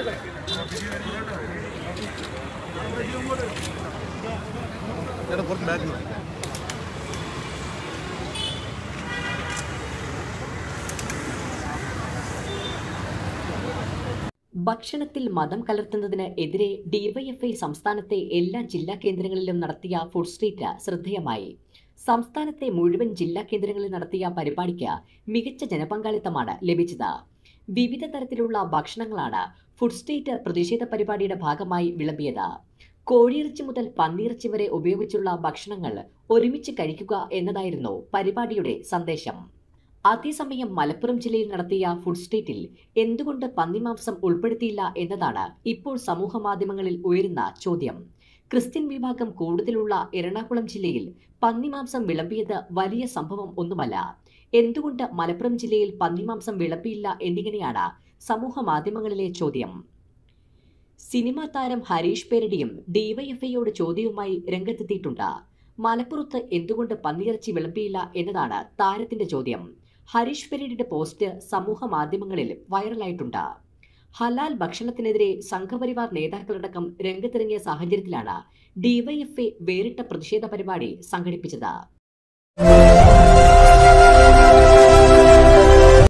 ചേട്ടാ കുറച്ച് ബാക്ക് ഭക്ഷണത്തിൽ മതം കലർത്തുന്നതിന് എതിരെ ഡിവൈഎഫ്ഐ സംസ്ഥാനത്തെ എല്ലാ ജില്ലാ കേന്ദ്രങ്ങളിലും നടത്തിയ ഫുഡ് സ്ട്രീറ്റ് ശ്രദ്ധേയമായി സംസ്ഥാനത്തെ മുഴുവൻ ജില്ലാ കേന്ദ്രങ്ങളിൽ നടത്തിയ പരിപാടിക്ക് മികച്ച ജനപങ്കാളിത്തമാണ് ലഭിച്ചത് വിവിധ തരത്തിലുള്ള ഭക്ഷണങ്ങളാണ് ഫുഡ് സ്ട്രീറ്റ് പ്രതിഷേധ പരിപാടിയുടെ ഭാഗമായി വിളമ്പിയത് കോഴിയിറച്ചി മുതൽ പന്നിയിറച്ചി വരെ ഉപയോഗിച്ചുള്ള ഭക്ഷണങ്ങൾ ഒരുമിച്ച് കഴിക്കുക എന്നതായിരുന്നു പരിപാടിയുടെ സന്ദേശം അതേസമയം മലപ്പുറം ജില്ലയിൽ നടത്തിയ ഫുഡ് സ്ട്രീറ്റിൽ എന്തുകൊണ്ട് പന്നിമാംസം ഉൾപ്പെടുത്തിയില്ല എന്നതാണ് ഇപ്പോൾ സമൂഹ മാധ്യമങ്ങളിൽ ഉയരുന്ന ചോദ്യം ക്രിസ്ത്യൻ വിഭാഗം കൂടുതലുള്ള എറണാകുളം ജില്ലയിൽ പന്നിമാംസം വിളമ്പിയത് വലിയ സംഭവം ഒന്നുമല്ല എന്തുകൊണ്ട് മലപ്പുറം ജില്ലയിൽ പന്നിമാംസം വിളമ്പിയില്ല എന്നിങ്ങനെയാണ് സമൂഹ മാധ്യമങ്ങളിലെ ചോദ്യം സിനിമാ താരം ഹരീഷ് പേരടിയും ഡിവൈഎഫ്ഐയോട് ചോദ്യവുമായി രംഗത്തെത്തിയിട്ടുണ്ട് മലപ്പുറത്ത് എന്തുകൊണ്ട് പന്നിയിറച്ചി വിളമ്പിയില്ല എന്നതാണ് താരത്തിന്റെ ചോദ്യം ഹരീഷ് പെരേഡിയുടെ പോസ്റ്റ് സമൂഹ മാധ്യമങ്ങളിൽ വൈറലായിട്ടുണ്ട് ഹലാൽ ഭക്ഷണത്തിനെതിരെ സംഘപരിവാർ നേതാക്കളടക്കം രംഗത്തിറങ്ങിയ സാഹചര്യത്തിലാണ് ഡിവൈഎഫ്ഐ വേറിട്ട പ്രതിഷേധ പരിപാടി സംഘടിപ്പിച്ചത്